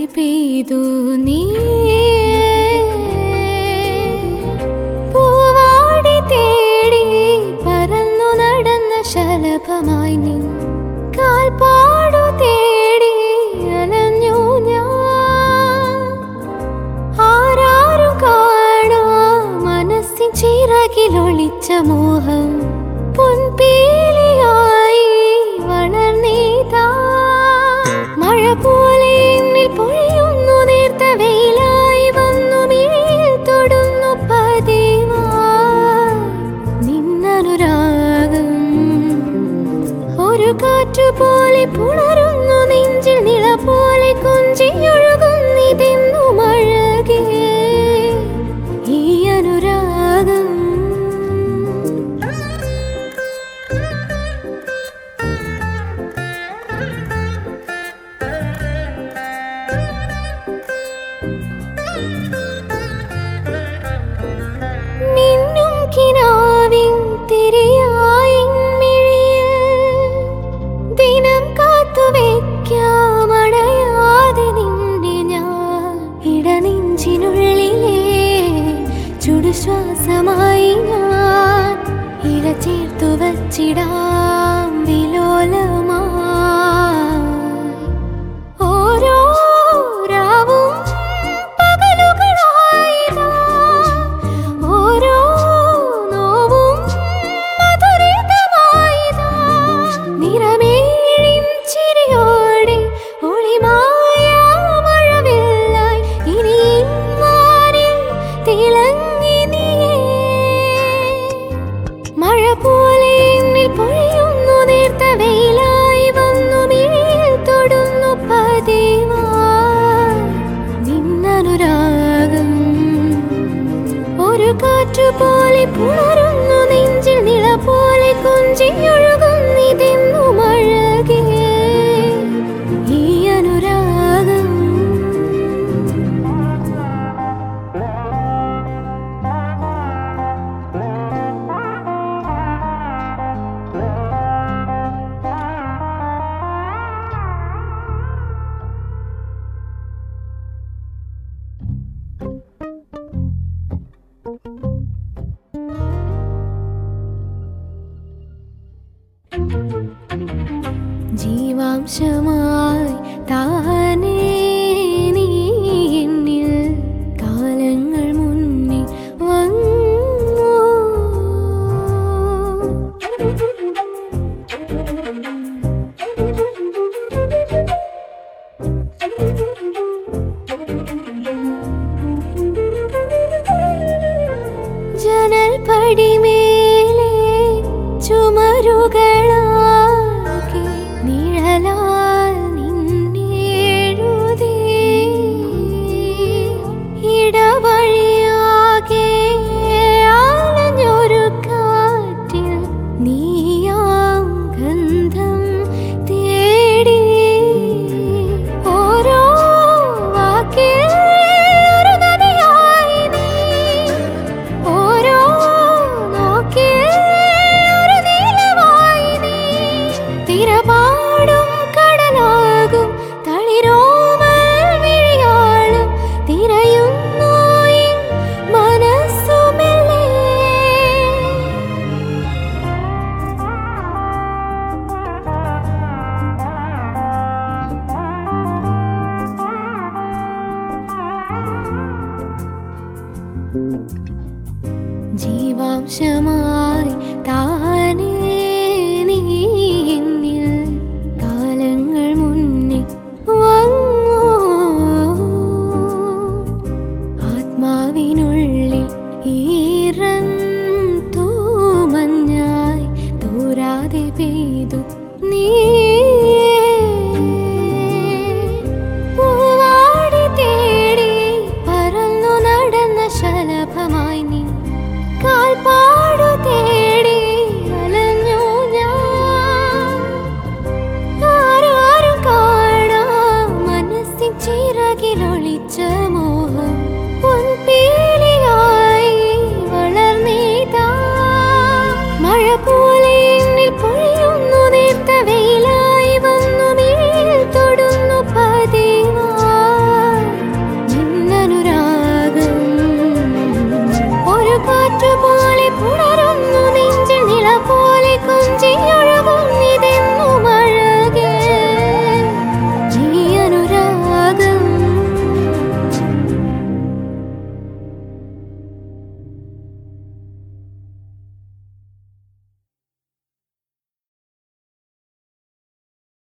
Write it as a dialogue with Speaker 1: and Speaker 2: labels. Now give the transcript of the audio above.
Speaker 1: പെയ്തു നീ പൂവാടി തേടി പറന്നു നടന്ന ശലഭമായി നീ കാൽപ്പാടു തേടി അലഞ്ഞു ഞാൻ ആരാരും കാണാ മനസ്സിൻ ചിറകിലൊളിച്ച മോഹം പൊൻപീലിയായി വളർന്നീതാ മഴ പോലെ എന്നിൽ പൊഴിയുന്നു നേർത്ത വെയിലായി വന്നു മിഴിയിൽ തൊടുന്നു പതിവാ നിന്നനുരാഗം ഒരു കാറ്റു പോലെ പുണരുന്നു നെഞ്ചിൽ നിള പോലെ കൊഞ്ചിയൊഴുകുന്നിതെന്നു മഴകേ ഈ അനുരാഗം മിന്നും കിനാവിൻ തിരയായി മിഴിയിൽ ദിനം കാത്തു വെക്കാമടയാതെ നിന്നെ ഞാൻ ഇടനെഞ്ചിനുള്ളിലെ ചുടുശ്വാസമായി ഞാൻ ഇട ചേർത്തു വച്ചിടാം വിലോലമായി ഓരോ രാവും പകലുകളായിതാ ഓരോ നോവും മധുരിതമായിതാ നിറമേഴിൻ ചിരിയോടെ ഒളിമായ മഴവില്ലായി ഇനി വാനിൽ തിളങ്ങി നീയേ മഴ പോലെ എന്നിൽ പൊഴിയുന്നു നേർത്ത വെയിലായി വന്നു മിഴിയിൽ തൊടുന്നു പതിവാ നിന്നനുരാഗം ഒരു കാറ്റു പോലെ പുണരുന്നു നെഞ്ചിൽ നിള പോലെ കൊഞ്ചിയൊഴുകുന്നിതെന്നു മഴകേ ഈ അനുരാഗം ജീവാംശമായി താനേ നീ എന്നിൽ കാലങ്ങൾ മുന്നേ വന്നു ജനൽ പടിമേലെ ചുമരുകളാകെ നിഴലാൽ നിന്നെഴുതി ഇടവഴിയാകെ ആലഞ്ഞൊരു കാറ്റിൽ നീയാം ഗന്ധം തേടി ഓരോ വാക്കിൽ ഒരു നദിയായി നീ ഓരോ നോക്കിൽ ഒരു നീലമായി നീ തിരപാടും കടലാകും തളിരോമൽ വിഴിയാളും തിരയുന്നു ഈ മനസ്സുമെല്ലേ ജീവാംശമാ